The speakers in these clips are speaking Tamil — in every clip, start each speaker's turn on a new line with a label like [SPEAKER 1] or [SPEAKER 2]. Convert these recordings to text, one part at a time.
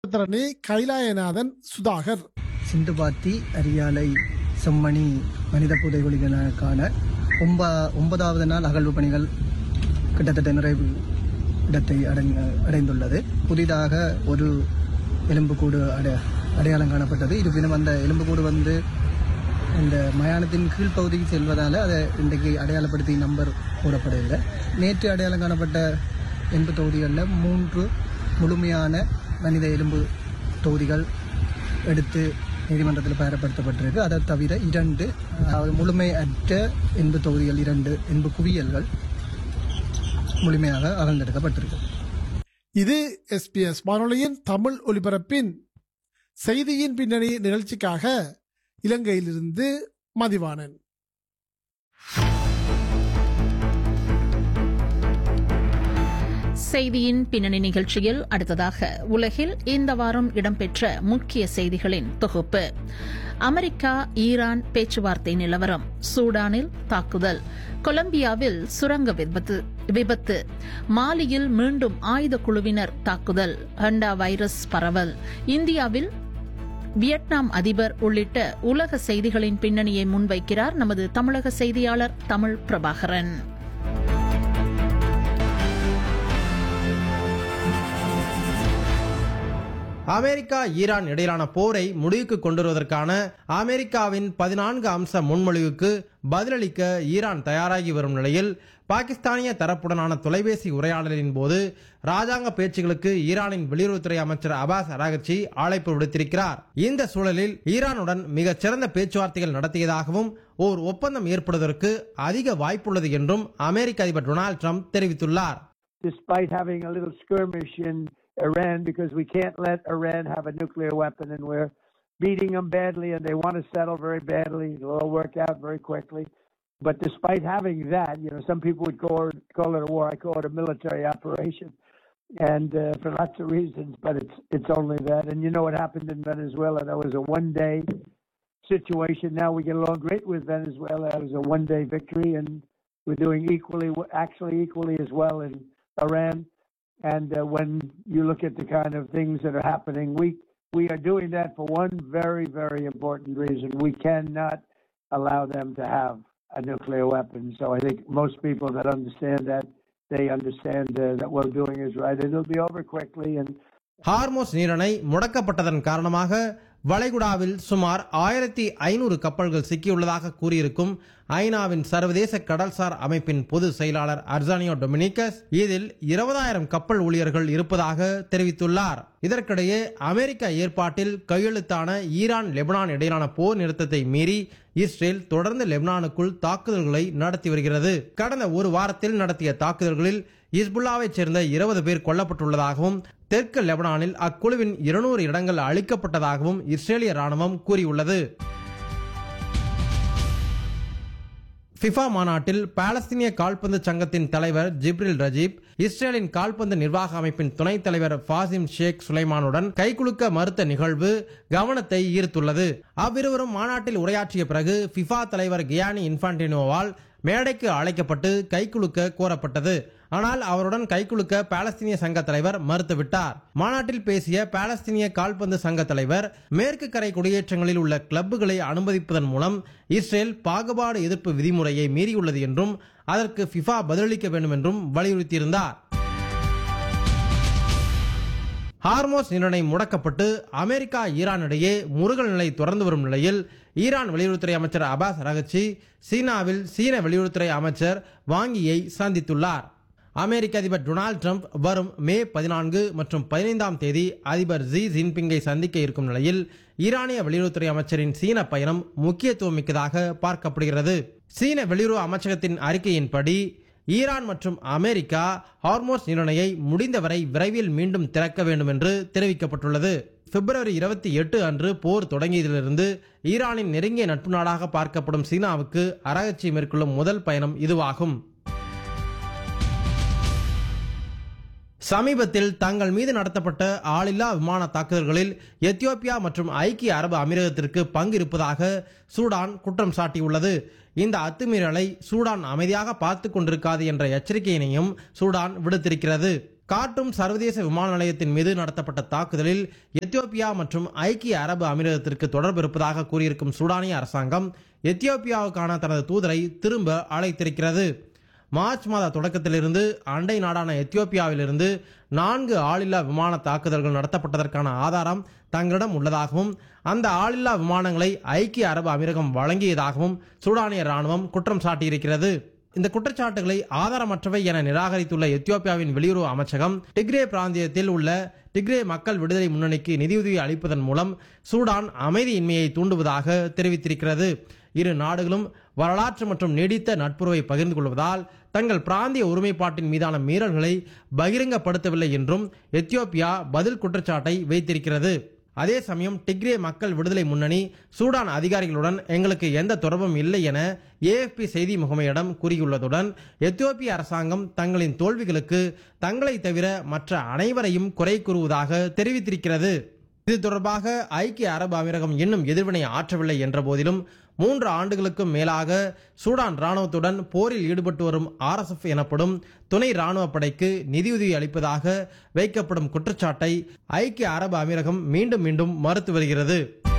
[SPEAKER 1] திறனி கைலாயநாதன் சுதாகர்
[SPEAKER 2] சிந்துபாத்தி அரியாலை செம்மணி மனித புதைகுழிகளுக்கான ஒன்ப ஒன்பதாவது நாள் அகழ்வு பணிகள் கிட்டத்தட்ட நிறைவு இடத்தை அடைந்த அடைந்துள்ளது புதிதாக ஒரு எலும்புக்கூடு அடை அடையாளம் காணப்பட்டது இருப்பினும் அந்த எலும்புக்கூடு வந்து இந்த மயானத்தின் கீழ்ப்பகுதிக்கு செல்வதால் அதை இன்றைக்கு அடையாளப்படுத்தி நம்பர் கூறப்படவில்லை நேற்று அடையாளம் காணப்பட்ட எலும்பு தொகுதிகளில் மூன்று முழுமையான மனித எலும்பு தொகுதிகள் எடுத்து நீதிமன்றத்தில் பயன்படுத்தப்பட்டிருக்கு அதை தவிர இரண்டு அதாவது முழுமையற்ற எண்பு தொகுதிகள் இரண்டு எண்பு குவியல்கள் முழுமையாக அகழ்ந்தெடுக்கப்பட்டிருக்கு
[SPEAKER 1] இது எஸ்பிஎஸ் வானொலியின் தமிழ் ஒலிபரப்பின் செய்தியின் பின்னணி நிகழ்ச்சிக்காக இலங்கையிலிருந்து மதிவாணன்
[SPEAKER 3] செய்தியின் பின்னணி நிகழ்ச்சியில் அடுத்ததாக உலகில் இந்த வாரம் இடம்பெற்ற முக்கிய செய்திகளின் தொகுப்பு அமெரிக்கா ஈரான் பேச்சுவார்த்தை நிலவரம் சூடானில் தாக்குதல் கொலம்பியாவில் சுரங்க விபத்து விபத்து மாலியில் மீண்டும் ஆயுத குழுவினர் தாக்குதல் ஹண்டா வைரஸ் பரவல் இந்தியாவில் வியட்நாம் அதிபர் உள்ளிட்ட உலக செய்திகளின் பின்னணியை முன்வைக்கிறார் நமது தமிழக செய்தியாளர் தமிழ் பிரபாகரன்
[SPEAKER 4] அமெரிக்கா ஈரான் இடையிலான போரை முடிவுக்கு கொண்டு வருவதற்கான அமெரிக்காவின் பதினான்கு அம்ச முன்மொழிவுக்கு பதிலளிக்க ஈரான் தயாராகி வரும் நிலையில் பாகிஸ்தானிய தரப்புடனான தொலைபேசி உரையாடலின் போது ராஜாங்க பேச்சுகளுக்கு ஈரானின் வெளியுறவுத்துறை அமைச்சர் அபாஸ் அராகச்சி அழைப்பு விடுத்திருக்கிறார் இந்த சூழலில் ஈரானுடன் மிகச் சிறந்த பேச்சுவார்த்தைகள் நடத்தியதாகவும் ஓர் ஒப்பந்தம் ஏற்படுவதற்கு அதிக வாய்ப்புள்ளது என்றும் அமெரிக்க அதிபர் டொனால்டு ட்ரம்ப் தெரிவித்துள்ளார்
[SPEAKER 5] despite having a little skirmish in Iran because we can't let Iran have a nuclear weapon and we're beating them badly and they want to settle very badly. It'll all work out very quickly. But despite having that, you know, some people would call it, call it a war. I call it a military operation, and uh, for lots of reasons. But it's it's only that. And you know what happened in Venezuela? That was a one-day situation. Now we get along great with Venezuela. That was a one-day victory, and we're doing equally, actually equally as well in Iran. And uh, when you look at the kind of things that are happening, we we are doing that for one very very important reason. We cannot allow them to have a nuclear weapon. So I think most people that understand that they understand uh, that what we're doing is right. It'll be over quickly and
[SPEAKER 4] Hormuz நீரிணை முடக்கப்பட்டதன் காரணமாக வளைகுடாவில் சுமார் ஆயிரத்தி ஐநூறு கப்பல்கள் சிக்கியுள்ளதாக கூறியிருக்கும் ஐநாவின் சர்வதேச கடல்சார் அமைப்பின் பொது செயலாளர் அர்சானியோ டொமினிகஸ் இதில் இருபதாயிரம் கப்பல் ஊழியர்கள் இருப்பதாக தெரிவித்துள்ளார் இதற்கிடையே அமெரிக்க ஏற்பாட்டில் கையெழுத்தான ஈரான் லெபனான் இடையிலான போர் நிறுத்தத்தை மீறி இஸ்ரேல் தொடர்ந்து லெபனானுக்குள் தாக்குதல்களை நடத்தி வருகிறது கடந்த ஒரு வாரத்தில் நடத்திய தாக்குதல்களில் இஸ்புல்லாவைச் சேர்ந்த இருபது பேர் கொல்லப்பட்டுள்ளதாகவும் தெற்கு லெபனானில் அக்குழுவின் இருநூறு இடங்கள் அளிக்கப்பட்டதாகவும் இஸ்ரேலிய ராணுவம் கூறியுள்ளது ஃபிஃபா மாநாட்டில் பாலஸ்தீனிய கால்பந்து சங்கத்தின் தலைவர் ஜிப்ரில் ரஜீப் இஸ்ரேலின் கால்பந்து நிர்வாக அமைப்பின் துணைத் தலைவர் ஃபாசிம் ஷேக் சுலைமானுடன் கைகுலுக்க மறுத்த நிகழ்வு கவனத்தை ஈர்த்துள்ளது அவ்விருவரும் மாநாட்டில் உரையாற்றிய பிறகு ஃபிஃபா தலைவர் கியானி இன்ஃபான்டினோவால் மேடைக்கு அழைக்கப்பட்டு கைகுலுக்க கோரப்பட்டது ஆனால் அவருடன் கைகுலுக்க பாலஸ்தீனிய சங்க தலைவர் மறுத்துவிட்டார் மாநாட்டில் பேசிய பாலஸ்தீனிய கால்பந்து சங்க தலைவர் மேற்கு கரை குடியேற்றங்களில் உள்ள கிளப்புகளை அனுமதிப்பதன் மூலம் இஸ்ரேல் பாகுபாடு எதிர்ப்பு விதிமுறையை மீறியுள்ளது என்றும் அதற்கு ஃபிஃபா பதிலளிக்க வேண்டும் என்றும் வலியுறுத்தியிருந்தார் ஹார்மோஸ் நிர்ணயம் முடக்கப்பட்டு அமெரிக்கா ஈரான் இடையே முருகல் நிலை தொடர்ந்து வரும் நிலையில் ஈரான் வெளியுறவுத்துறை அமைச்சர் அபாஸ் அரகச்சி சீனாவில் சீன வெளியுறவுத்துறை அமைச்சர் வாங்கியை சந்தித்துள்ளார் அமெரிக்க அதிபர் டொனால்டு ட்ரம்ப் வரும் மே பதினான்கு மற்றும் பதினைந்தாம் தேதி அதிபர் ஜி ஜின்பிங்கை சந்திக்க இருக்கும் நிலையில் ஈரானிய வெளியுறவுத்துறை அமைச்சரின் சீன பயணம் முக்கியத்துவம் மிக்கதாக பார்க்கப்படுகிறது சீன வெளியுறவு அமைச்சகத்தின் அறிக்கையின்படி ஈரான் மற்றும் அமெரிக்கா ஹார்மோஸ் நிர்ணயை முடிந்தவரை விரைவில் மீண்டும் திறக்க வேண்டும் என்று தெரிவிக்கப்பட்டுள்ளது பிப்ரவரி இருபத்தி எட்டு அன்று போர் தொடங்கியதிலிருந்து ஈரானின் நெருங்கிய நட்பு நாடாக பார்க்கப்படும் சீனாவுக்கு அரகச்சி மேற்கொள்ளும் முதல் பயணம் இதுவாகும் சமீபத்தில் தங்கள் மீது நடத்தப்பட்ட ஆளில்லா விமான தாக்குதல்களில் எத்தியோப்பியா மற்றும் ஐக்கிய அரபு அமீரகத்திற்கு பங்கு இருப்பதாக சூடான் குற்றம் சாட்டியுள்ளது இந்த அத்துமீறலை சூடான் அமைதியாக பார்த்து கொண்டிருக்காது என்ற எச்சரிக்கையினையும் சூடான் விடுத்திருக்கிறது கார்ட்டூம் சர்வதேச விமான நிலையத்தின் மீது நடத்தப்பட்ட தாக்குதலில் எத்தியோப்பியா மற்றும் ஐக்கிய அரபு அமீரகத்திற்கு தொடர்பு இருப்பதாக கூறியிருக்கும் சூடானிய அரசாங்கம் எத்தியோப்பியாவுக்கான தனது தூதரை திரும்ப அழைத்திருக்கிறது மார்ச் மாத தொடக்கத்திலிருந்து அண்டை நாடான எத்தியோப்பியாவிலிருந்து நான்கு ஆளில்லா விமான தாக்குதல்கள் நடத்தப்பட்டதற்கான ஆதாரம் தங்களிடம் உள்ளதாகவும் அந்த ஆளில்லா விமானங்களை ஐக்கிய அரபு அமீரகம் வழங்கியதாகவும் சூடானிய ராணுவம் குற்றம் சாட்டியிருக்கிறது இந்த குற்றச்சாட்டுகளை ஆதாரமற்றவை என நிராகரித்துள்ள எத்தியோப்பியாவின் வெளியுறவு அமைச்சகம் டிக்ரே பிராந்தியத்தில் உள்ள டிக்ரே மக்கள் விடுதலை முன்னணிக்கு நிதியுதவி அளிப்பதன் மூலம் சூடான் அமைதியின்மையை தூண்டுவதாக தெரிவித்திருக்கிறது இரு நாடுகளும் வரலாற்று மற்றும் நீடித்த நட்புறவை பகிர்ந்து கொள்வதால் தங்கள் பிராந்திய ஒருமைப்பாட்டின் மீதான மீறல்களை பகிரங்கப்படுத்தவில்லை என்றும் எத்தியோப்பியா பதில் குற்றச்சாட்டை வைத்திருக்கிறது அதே சமயம் டிக்ரே மக்கள் விடுதலை முன்னணி சூடான் அதிகாரிகளுடன் எங்களுக்கு எந்த தொடர்பும் இல்லை என ஏஎஃப்பி செய்தி முகமையிடம் கூறியுள்ளதுடன் எத்தியோப்பிய அரசாங்கம் தங்களின் தோல்விகளுக்கு தங்களை தவிர மற்ற அனைவரையும் குறை கூறுவதாக தெரிவித்திருக்கிறது இது தொடர்பாக ஐக்கிய அரபு அமீரகம் இன்னும் எதிர்வினை ஆற்றவில்லை என்ற போதிலும் மூன்று ஆண்டுகளுக்கும் மேலாக சூடான் ராணுவத்துடன் போரில் ஈடுபட்டு வரும் ஆர்எஸ்எஃப் எனப்படும் துணை ராணுவ படைக்கு நிதியுதவி அளிப்பதாக வைக்கப்படும் குற்றச்சாட்டை ஐக்கிய அரபு அமீரகம் மீண்டும் மீண்டும் மறுத்து வருகிறது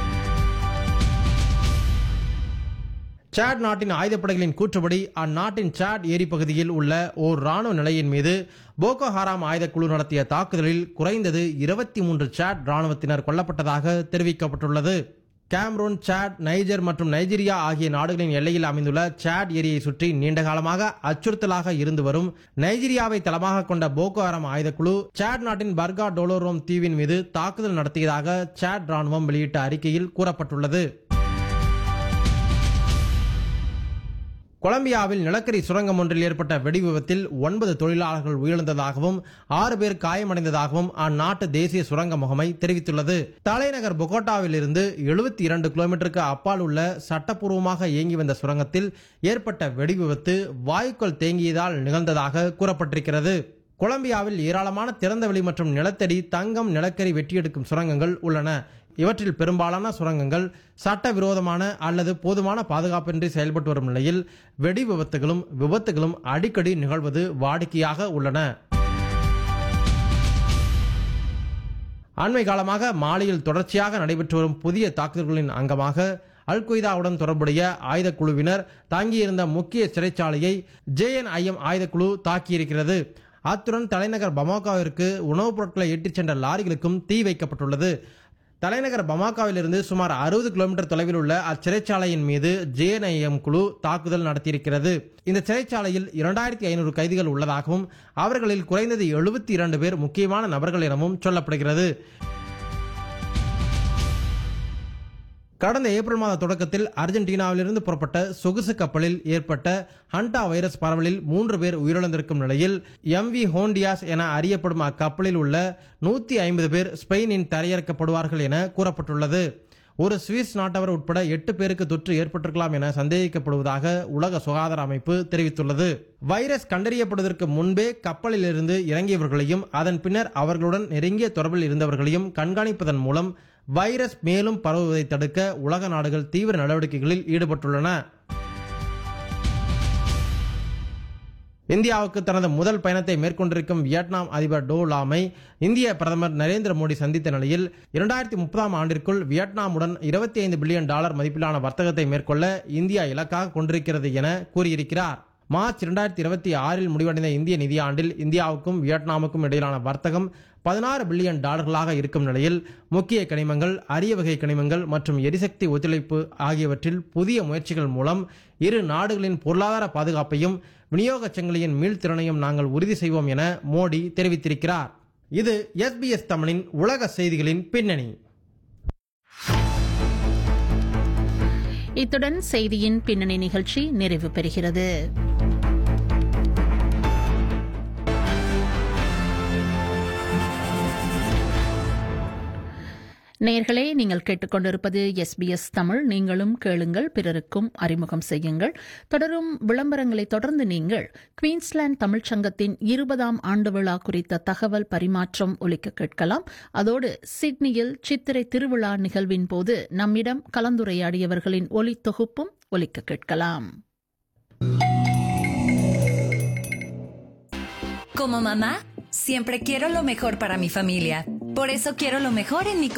[SPEAKER 4] சாட் நாட்டின் ஆயுதப்படைகளின் கூற்றுப்படி அந்நாட்டின் சாட் ஏரி பகுதியில் உள்ள ஓர் ராணுவ நிலையின் மீது போகோ ஹராம் ஆயுதக்குழு நடத்திய தாக்குதலில் குறைந்தது இருபத்தி மூன்று சாட் ராணுவத்தினர் கொல்லப்பட்டதாக தெரிவிக்கப்பட்டுள்ளது கேம்ரூன் சாட் நைஜர் மற்றும் நைஜீரியா ஆகிய நாடுகளின் எல்லையில் அமைந்துள்ள சாட் ஏரியை சுற்றி நீண்ட காலமாக அச்சுறுத்தலாக இருந்து வரும் நைஜீரியாவை தளமாக கொண்ட போகோ ஹராம் ஆயுதக்குழு சாட் நாட்டின் பர்கா டோலோரோம் தீவின் மீது தாக்குதல் நடத்தியதாக சாட் ராணுவம் வெளியிட்ட அறிக்கையில் கூறப்பட்டுள்ளது கொலம்பியாவில் நிலக்கரி சுரங்கம் ஒன்றில் ஏற்பட்ட வெடி விபத்தில் ஒன்பது தொழிலாளர்கள் உயிரிழந்ததாகவும் ஆறு பேர் காயமடைந்ததாகவும் அந்நாட்டு தேசிய சுரங்க முகமை தெரிவித்துள்ளது தலைநகர் பொகோட்டாவில் இருந்து எழுபத்தி இரண்டு கிலோமீட்டருக்கு அப்பால் உள்ள சட்டப்பூர்வமாக இயங்கி வந்த சுரங்கத்தில் ஏற்பட்ட வெடி விபத்து வாயுக்கள் தேங்கியதால் நிகழ்ந்ததாக கூறப்பட்டிருக்கிறது கொலம்பியாவில் ஏராளமான திறந்தவெளி மற்றும் நிலத்தடி தங்கம் நிலக்கரி வெட்டியெடுக்கும் சுரங்கங்கள் உள்ளன இவற்றில் பெரும்பாலான சுரங்கங்கள் சட்டவிரோதமான அல்லது போதுமான பாதுகாப்பின்றி செயல்பட்டு வரும் நிலையில் வெடி விபத்துகளும் விபத்துகளும் அடிக்கடி நிகழ்வது வாடிக்கையாக உள்ளன அண்மை காலமாக மாலியில் தொடர்ச்சியாக நடைபெற்று வரும் புதிய தாக்குதல்களின் அங்கமாக அல் கொய்தாவுடன் தொடர்புடைய ஆயுதக் குழுவினர் தாங்கியிருந்த முக்கிய சிறைச்சாலையை ஜேஎன்ஐஎம் ஆயுதக்குழு தாக்கியிருக்கிறது அத்துடன் தலைநகர் பமாகாவிற்கு உணவுப் பொருட்களை ஏற்றிச் சென்ற லாரிகளுக்கும் தீ வைக்கப்பட்டுள்ளது தலைநகர் பமாகாவிலிருந்து சுமார் அறுபது கிலோமீட்டர் தொலைவில் உள்ள அச்சிறைச்சாலையின் மீது ஜேஎன்ஐஎம் குழு தாக்குதல் நடத்தியிருக்கிறது இந்த சிறைச்சாலையில் இரண்டாயிரத்தி ஐநூறு கைதிகள் உள்ளதாகவும் அவர்களில் குறைந்தது எழுபத்தி இரண்டு பேர் முக்கியமான நபர்கள் எனவும் சொல்லப்படுகிறது கடந்த ஏப்ரல் மாத தொடக்கத்தில் அர்ஜென்டினாவிலிருந்து புறப்பட்ட சொகுசு கப்பலில் ஏற்பட்ட ஹண்டா வைரஸ் பரவலில் மூன்று பேர் உயிரிழந்திருக்கும் நிலையில் எம்வி ஹோண்டியாஸ் என அறியப்படும் அக்கப்பலில் உள்ள நூத்தி ஐம்பது பேர் ஸ்பெயினின் தரையிறக்கப்படுவார்கள் என கூறப்பட்டுள்ளது ஒரு சுவிஸ் நாட்டவர் உட்பட எட்டு பேருக்கு தொற்று ஏற்பட்டிருக்கலாம் என சந்தேகிக்கப்படுவதாக உலக சுகாதார அமைப்பு தெரிவித்துள்ளது வைரஸ் கண்டறியப்படுவதற்கு முன்பே கப்பலில் இருந்து இறங்கியவர்களையும் அதன் பின்னர் அவர்களுடன் நெருங்கிய தொடர்பில் இருந்தவர்களையும் கண்காணிப்பதன் மூலம் வைரஸ் மேலும் பரவுவதை தடுக்க உலக நாடுகள் தீவிர நடவடிக்கைகளில் ஈடுபட்டுள்ளன இந்தியாவுக்கு தனது முதல் பயணத்தை மேற்கொண்டிருக்கும் வியட்நாம் அதிபர் டோ லாமை இந்திய பிரதமர் நரேந்திர மோடி சந்தித்த நிலையில் இரண்டாயிரத்தி முப்பதாம் ஆண்டிற்குள் வியட்நாமுடன் இருபத்தி ஐந்து பில்லியன் டாலர் மதிப்பிலான வர்த்தகத்தை மேற்கொள்ள இந்தியா இலக்காக கொண்டிருக்கிறது என கூறியிருக்கிறார் மார்ச் இரண்டாயிரத்தி இருபத்தி ஆறில் முடிவடைந்த இந்திய நிதியாண்டில் இந்தியாவுக்கும் வியட்நாமுக்கும் இடையிலான வர்த்தகம் பதினாறு பில்லியன் டாலர்களாக இருக்கும் நிலையில் முக்கிய கனிமங்கள் அரிய வகை கனிமங்கள் மற்றும் எரிசக்தி ஒத்துழைப்பு ஆகியவற்றில் புதிய முயற்சிகள் மூலம் இரு நாடுகளின் பொருளாதார பாதுகாப்பையும் விநியோக சங்கிலியின் மீள்திறனையும் நாங்கள் உறுதி செய்வோம் என மோடி தெரிவித்திருக்கிறார் இது எஸ்பிஎஸ் தமிழின் உலக செய்திகளின் பின்னணி
[SPEAKER 3] இத்துடன் செய்தியின் பின்னணி நிகழ்ச்சி நிறைவு பெறுகிறது நேர்களே நீங்கள் கேட்டுக்கொண்டிருப்பது எஸ்பிஎஸ் தமிழ் நீங்களும் கேளுங்கள் பிறருக்கும் அறிமுகம் செய்யுங்கள் தொடரும் விளம்பரங்களை தொடர்ந்து நீங்கள் குவீன்ஸ்லாந்து தமிழ்ச் சங்கத்தின் இருபதாம் ஆண்டு விழா குறித்த தகவல் பரிமாற்றம் ஒலிக்க கேட்கலாம் அதோடு சிட்னியில் சித்திரை திருவிழா நிகழ்வின் போது நம்மிடம் கலந்துரையாடியவர்களின் ஒலி தொகுப்பும் ஒலிக்க கேட்கலாம்
[SPEAKER 6] Como mamá, Siempre quiero lo mejor para mi familia. Por eso quiero lo mejor en mi